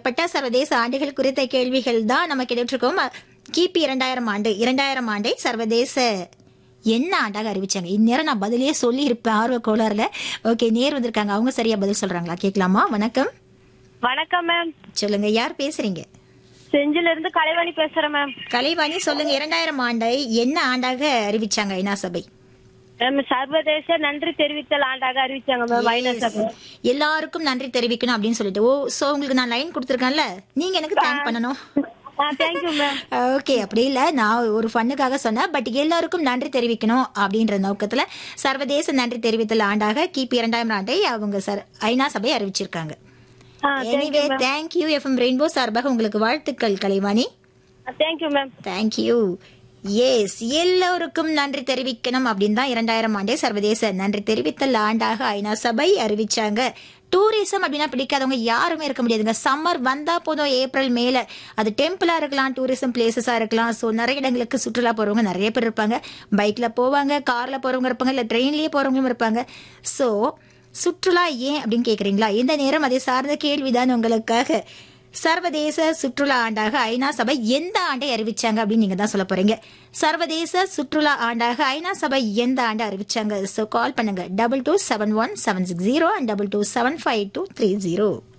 அறிவிக்கப்பட்ட சர்வதேச ஆண்டுகள் குறித்த கேள்விகள் தான் நம்ம கேட்டுருக்கோம் கிபி இரண்டாயிரம் ஆண்டு இரண்டாயிரம் ஆண்டை சர்வதேச என்ன ஆண்டாக அறிவிச்சாங்க இந்நேரம் நான் பதிலே சொல்லி இருப்பேன் ஆர்வ கோளாறுல ஓகே நேர் வந்திருக்காங்க அவங்க சரியா பதில் சொல்றாங்களா கேட்கலாமா வணக்கம் வணக்கம் மேம் சொல்லுங்க யார் பேசுறீங்க செஞ்சில இருந்து கலைவாணி பேசுறேன் மேம் கலைவாணி சொல்லுங்க இரண்டாயிரம் ஆண்டை என்ன ஆண்டாக அறிவிச்சாங்க ஐநா சபை மேம் சர்வதேச நன்றி தெரிவித்தல் ஆண்டாக அறிவிச்சாங்க மேம் ஐநா சபை எல்லாருக்கும் நன்றி தெரிவிக்கணும் அப்படின்னு சொல்லிட்டு ஓ சோ உங்களுக்கு நான் லைன் கொடுத்துருக்கேன்ல நீங்க எனக்கு தேங்க் பண்ணணும் தேங்க்யூ மேம் ஓகே அப்படி இல்ல நான் ஒரு ஃபண்ணுக்காக சொன்னேன் பட் எல்லாருக்கும் நன்றி தெரிவிக்கணும் அப்படின்ற நோக்கத்துல சர்வதேச நன்றி தெரிவித்தல் ஆண்டாக கிபி இரண்டாயிரம் ஆண்டை அவங்க சர் ஐநா சபை அறிவிச்சிருக்காங்க எனிவே தேங்க்யூ எஃப்எம் ரெயின்போ சார்பாக உங்களுக்கு வாழ்த்துக்கள் Kalaivani thank you ma'am thank you yes எல்லோருக்கும் நன்றி தெரிவிக்கணும் அப்படின்னு தான் இரண்டாயிரம் ஆண்டே சர்வதேச நன்றி தெரிவித்தல் ஆண்டாக ஐநா சபை அறிவிச்சாங்க டூரிசம் அப்படின்னா பிடிக்காதவங்க யாருமே இருக்க முடியாதுங்க சம்மர் வந்தா போதும் ஏப்ரல் மேல அது டெம்பிளா இருக்கலாம் டூரிசம் பிளேசஸா இருக்கலாம் ஸோ நிறைய இடங்களுக்கு சுற்றுலா போறவங்க நிறைய பேர் இருப்பாங்க பைக்ல போவாங்க கார்ல போறவங்க இருப்பாங்க இல்ல ட்ரெயின்லயே போறவங்களும் இருப்பாங்க ஸோ சுற்றுலா ஏன் அப்படின்னு கேக்குறீங்களா இந்த நேரம் அதை சார்ந்த கேள்விதான் உங்களுக்காக சர்வதேச சுற்றுலா ஆண்டாக ஐநா சபை எந்த ஆண்டை அறிவிச்சாங்க அப்படின்னு நீங்க தான் சொல்ல போறீங்க சர்வதேச சுற்றுலா ஆண்டாக ஐநா சபை எந்த ஆண்டு அறிவிச்சாங்க ஸோ கால் பண்ணுங்க double two seven one seven six zero and double two seven five two three zero